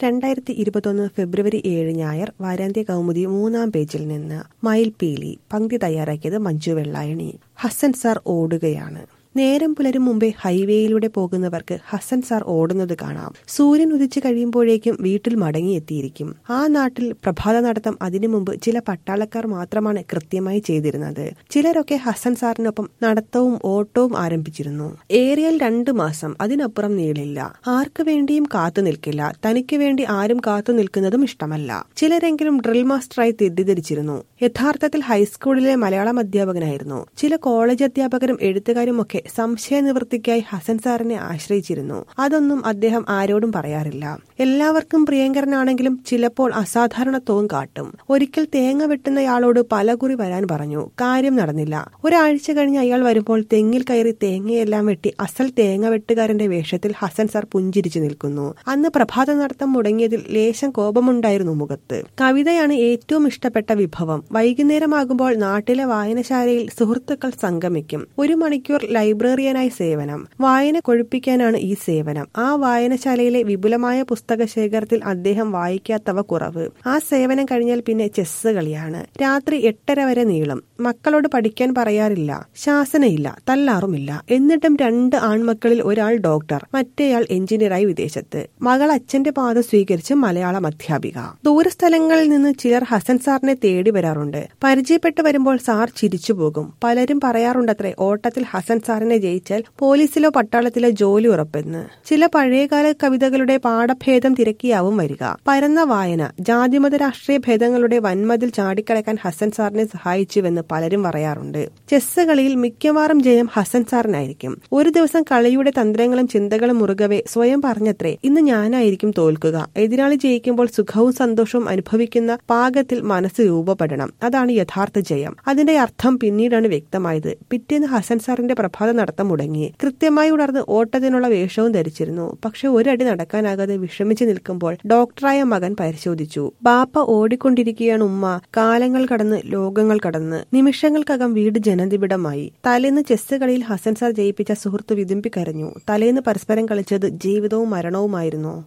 രണ്ടായിരത്തി ഇരുപത്തൊന്ന് ഫെബ്രുവരി ഏഴ് ഞായർ വാരാന്ത്യ കൗമുദി മൂന്നാം പേജിൽ നിന്ന് മയിൽപീലി പങ്ക്തി തയ്യാറാക്കിയത് മഞ്ജു വെള്ളായണി ഹസൻ സാർ ഓടുകയാണ് നേരം പുലരും മുമ്പേ ഹൈവേയിലൂടെ പോകുന്നവർക്ക് ഹസൻ സാർ ഓടുന്നത് കാണാം സൂര്യൻ ഉദിച്ചു കഴിയുമ്പോഴേക്കും വീട്ടിൽ മടങ്ങിയെത്തിയിരിക്കും ആ നാട്ടിൽ പ്രഭാത നടത്തം അതിനു മുമ്പ് ചില പട്ടാളക്കാർ മാത്രമാണ് കൃത്യമായി ചെയ്തിരുന്നത് ചിലരൊക്കെ ഹസൻ സാറിനൊപ്പം നടത്തവും ഓട്ടവും ആരംഭിച്ചിരുന്നു ഏറിയൽ രണ്ടു മാസം അതിനപ്പുറം നീളില്ല ആർക്കു വേണ്ടിയും കാത്തു നിൽക്കില്ല തനിക്ക് വേണ്ടി ആരും കാത്തു നിൽക്കുന്നതും ഇഷ്ടമല്ല ചിലരെങ്കിലും ഡ്രിൽ മാസ്റ്ററായി തെറ്റിദ്ധരിച്ചിരുന്നു യഥാർത്ഥത്തിൽ ഹൈസ്കൂളിലെ മലയാളം അധ്യാപകനായിരുന്നു ചില കോളേജ് അധ്യാപകരും എഴുത്തുകാരും ഒക്കെ സംശയ നിവൃത്തിക്കായി ഹസൻ സാറിനെ ആശ്രയിച്ചിരുന്നു അതൊന്നും അദ്ദേഹം ആരോടും പറയാറില്ല എല്ലാവർക്കും പ്രിയങ്കരനാണെങ്കിലും ചിലപ്പോൾ അസാധാരണത്വവും കാട്ടും ഒരിക്കൽ തേങ്ങ വെട്ടുന്നയാളോട് പലകുറി വരാൻ പറഞ്ഞു കാര്യം നടന്നില്ല ഒരാഴ്ച കഴിഞ്ഞ് അയാൾ വരുമ്പോൾ തെങ്ങിൽ കയറി തേങ്ങയെല്ലാം വെട്ടി അസൽ തേങ്ങ വെട്ടുകാരന്റെ വേഷത്തിൽ ഹസൻ സാർ പുഞ്ചിരിച്ചു നിൽക്കുന്നു അന്ന് പ്രഭാത നടത്തം മുടങ്ങിയതിൽ ലേശം കോപമുണ്ടായിരുന്നു മുഖത്ത് കവിതയാണ് ഏറ്റവും ഇഷ്ടപ്പെട്ട വിഭവം വൈകുന്നേരമാകുമ്പോൾ നാട്ടിലെ വായനശാലയിൽ സുഹൃത്തുക്കൾ സംഗമിക്കും ഒരു മണിക്കൂർ ലൈബ്രറിയനായി സേവനം വായന കൊഴുപ്പിക്കാനാണ് ഈ സേവനം ആ വായനശാലയിലെ വിപുലമായ പുസ്തക ശേഖരത്തിൽ അദ്ദേഹം വായിക്കാത്തവ കുറവ് ആ സേവനം കഴിഞ്ഞാൽ പിന്നെ ചെസ് കളിയാണ് രാത്രി എട്ടര വരെ നീളും മക്കളോട് പഠിക്കാൻ പറയാറില്ല ശാസനയില്ല തല്ലാറുമില്ല എന്നിട്ടും രണ്ട് ആൺമക്കളിൽ ഒരാൾ ഡോക്ടർ മറ്റേയാൾ എഞ്ചിനീയറായി വിദേശത്ത് മകൾ അച്ഛന്റെ പാത സ്വീകരിച്ച് മലയാളം അധ്യാപിക ദൂരസ്ഥലങ്ങളിൽ നിന്ന് ചിലർ ഹസൻ സാറിനെ തേടി വരാറുണ്ട് പരിചയപ്പെട്ടു വരുമ്പോൾ സാർ ചിരിച്ചു പോകും പലരും പറയാറുണ്ടത്രേ ഓട്ടത്തിൽ ഹസൻ സാറിനെ ജയിച്ചാൽ പോലീസിലോ പട്ടാളത്തിലോ ജോലി ഉറപ്പെന്ന് ചില പഴയകാല കവിതകളുടെ പാഠഭേദം തിരക്കിയാവും വരിക പരന്ന വായന ജാതിമത രാഷ്ട്രീയ ഭേദങ്ങളുടെ വൻമതിൽ ചാടിക്കടക്കാൻ ഹസൻ സാറിനെ സഹായിച്ചുവെന്ന് പലരും പറയാറുണ്ട് ചെസ് കളിയിൽ മിക്കവാറും ജയം ഹസൻ സാറിനായിരിക്കും ഒരു ദിവസം കളിയുടെ തന്ത്രങ്ങളും ചിന്തകളും മുറുകവെ സ്വയം പറഞ്ഞത്രേ ഇന്ന് ഞാനായിരിക്കും തോൽക്കുക എതിരാളി ജയിക്കുമ്പോൾ സുഖവും സന്തോഷവും അനുഭവിക്കുന്ന പാകത്തിൽ മനസ്സ് രൂപപ്പെടണം അതാണ് യഥാർത്ഥ ജയം അതിന്റെ അർത്ഥം പിന്നീടാണ് വ്യക്തമായത് പിറ്റേന്ന് ഹസൻ സാറിന്റെ പ്രഭാത നടത്തം മുടങ്ങി കൃത്യമായി ഉണർന്ന് ഓട്ടത്തിനുള്ള വേഷവും ധരിച്ചിരുന്നു പക്ഷെ ഒരടി നടക്കാനാകാതെ വിഷമിച്ചു നിൽക്കുമ്പോൾ ഡോക്ടറായ മകൻ പരിശോധിച്ചു ബാപ്പ ഓടിക്കൊണ്ടിരിക്കുകയാണ് ഉമ്മ കാലങ്ങൾ കടന്ന് ലോകങ്ങൾ കടന്ന് നിമിഷങ്ങൾക്കകം വീട് ജനനിബിഡമായി തലേന്ന് ചെസ് കളിയിൽ ഹസൻ സാർ ജയിപ്പിച്ച സുഹൃത്ത് വിതുമ്പി കരഞ്ഞു തലേന്ന് പരസ്പരം കളിച്ചത് ജീവിതവും മരണവുമായിരുന്നു